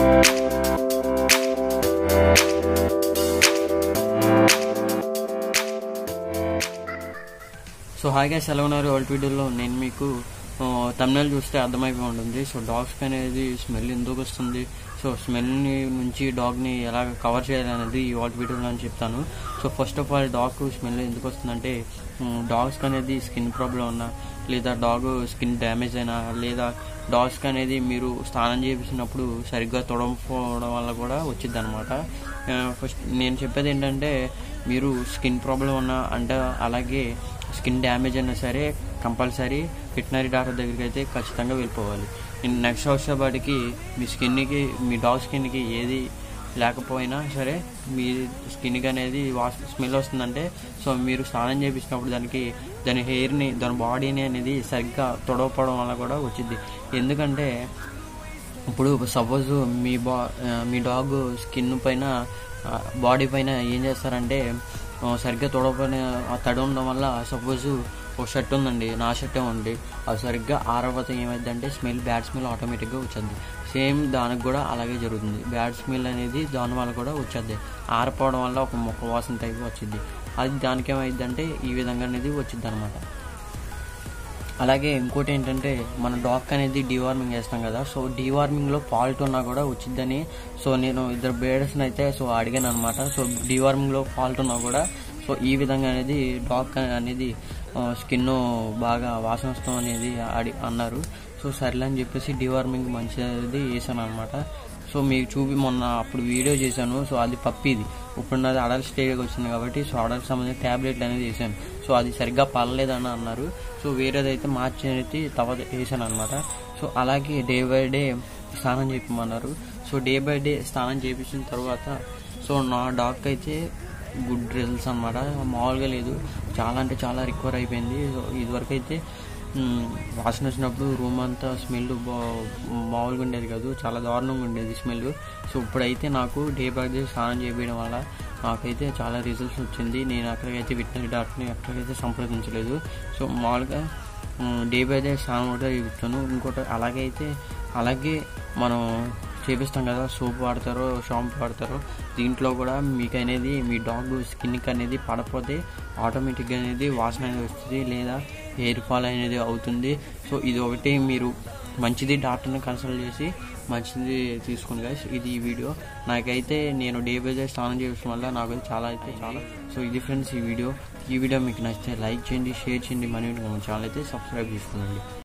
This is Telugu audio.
సో హాయ్ గైస్ ఎలా ఉన్నారు ఓల్డ్ వీడియోలో నేను మీకు తమిళ చూస్తే అర్థమైపోయి ఉంటుంది సో డాగ్స్కి అనేది స్మెల్ ఎందుకు వస్తుంది సో స్మెల్ని నుంచి డాగ్ని ఎలా కవర్ చేయాలనేది ఈ వాటి వీడియోలో అని చెప్తాను so first of all dog smell ఎందుకు వస్తుందంటే డాగ్స్కి అనేది స్కిన్ ప్రాబ్లం ఉన్నా లేదా డాగ్ స్కిన్ డ్యామేజ్ అయినా లేదా డాగ్స్కి అనేది మీరు స్నానం చేపించినప్పుడు సరిగ్గా తొడకపోవడం వల్ల కూడా వచ్చింది అనమాట ఫస్ట్ నేను చెప్పేది ఏంటంటే మీరు స్కిన్ ప్రాబ్లం ఉన్నా అంటే అలాగే స్కిన్ డ్యామేజ్ అయినా సరే కంపల్సరీ వెటనరీ డాక్టర్ దగ్గరికి అయితే ఖచ్చితంగా వెళ్ళిపోవాలి నేను నెక్స్ట్ వచ్చేపాటికి మీ స్కిన్కి మీ డాగ్ స్కిన్కి ఏది లేకపోయినా సరే మీ స్కిన్కి అనేది వాష్ స్మెల్ వస్తుందంటే సో మీరు స్నానం చేపించినప్పుడు దానికి దాని హెయిర్ని దాని బాడీని అనేది సరిగ్గా తొడవపడం వల్ల కూడా వచ్చింది ఎందుకంటే ఇప్పుడు సపోజ్ మీ బా మీ డాగ్ స్కిన్ పైన బాడీ పైన ఏం చేస్తారంటే సరిగ్గా తొడవపైన తడి ఉండడం వల్ల సపోజ్ ఒక షర్ట్ ఉందండి నా షర్టే ఉంది అది సరిగ్గా ఆరవత ఏమైందంటే స్మెల్ బ్యాడ్ స్మెల్ ఆటోమేటిక్గా వచ్చేది సేమ్ దానికి కూడా అలాగే జరుగుతుంది బ్యాడ్ స్మెల్ అనేది దాని వల్ల కూడా వచ్చేది ఆరిపోవడం వల్ల ఒక మొక్క వాసన టైప్ వచ్చింది అది దానికి ఏమైందంటే ఈ విధంగా అనేది వచ్చింది అనమాట అలాగే ఇంకోటి ఏంటంటే మన డాగ్ అనేది డీవార్మింగ్ చేస్తాం కదా సో డీవార్మింగ్లో ఫాల్ట్ ఉన్నా కూడా వచ్చిందని సో నేను ఇద్దరు బేడర్స్ని అయితే సో అడిగాను అనమాట సో డీవార్మింగ్లో ఫాల్ట్ ఉన్నా కూడా సో ఈ విధంగా అనేది డాగ్ అనేది స్కిన్ బాగా వాసన వస్తాం అనేది అడి అన్నారు సో సర్లే అని చెప్పేసి డీవార్మింగ్ మంచిది వేసాను అనమాట సో మీకు చూపి మొన్న అప్పుడు వీడియో చేశాను సో అది పప్పిది ఇప్పుడు నాది అడల్ట్ స్టేజ్కి వచ్చింది కాబట్టి సో అడల్ట్ సంబంధించిన ట్యాబ్లెట్ అనేది వేసాను సో అది సరిగ్గా పర్లేదని అన్నారు సో వేరేదైతే మార్చి తర్వాత వేసాను అనమాట సో అలాగే డే బై డే స్నానం చేయమన్నారు సో డే బై డే స్నానం చేయించిన తర్వాత సో నా డాగ్ అయితే గుడ్ రిజల్ట్స్ అనమాట మామూలుగా లేదు చాలా అంటే చాలా రికవర్ అయిపోయింది సో ఇదివరకు అయితే వాసన వచ్చినప్పుడు రూమ్ అంతా స్మెల్ మామూలుగా ఉండేది కాదు చాలా దారుణంగా ఉండేది స్మెల్ సో ఇప్పుడైతే నాకు డే బై డే స్నానం చేయడం వల్ల నాకైతే చాలా రిజల్ట్స్ వచ్చింది నేను అక్కడికైతే వెటనరీ డాక్టర్ని ఎక్కడికైతే సంప్రదించలేదు సో మామూలుగా డే బై డే స్నానం కూడా చేయించాను ఇంకోటి అలాగే అయితే అలాగే మనం చేపిస్తాం కదా సోప్ వాడతారో షాంపూ వాడతారో దీంట్లో కూడా మీకు అనేది మీ డాగ్ స్కిన్కి అనేది పడపోతే ఆటోమేటిక్గా అనేది వాసన అనేది వస్తుంది లేదా హెయిర్ ఫాల్ అనేది అవుతుంది సో ఇది ఒకటి మీరు మంచిది డాక్టర్ని కన్సల్ట్ చేసి మంచిది తీసుకుని గైస్ ఇది ఈ వీడియో నాకైతే నేను డే బై డే స్నానం చేయడం వల్ల నాకు చాలా అయితే చాలా సో ఇది ఫ్రెండ్స్ ఈ వీడియో ఈ వీడియో మీకు నచ్చితే లైక్ చేయండి షేర్ చేయండి మన ఛానల్ అయితే సబ్స్క్రైబ్ చేసుకోండి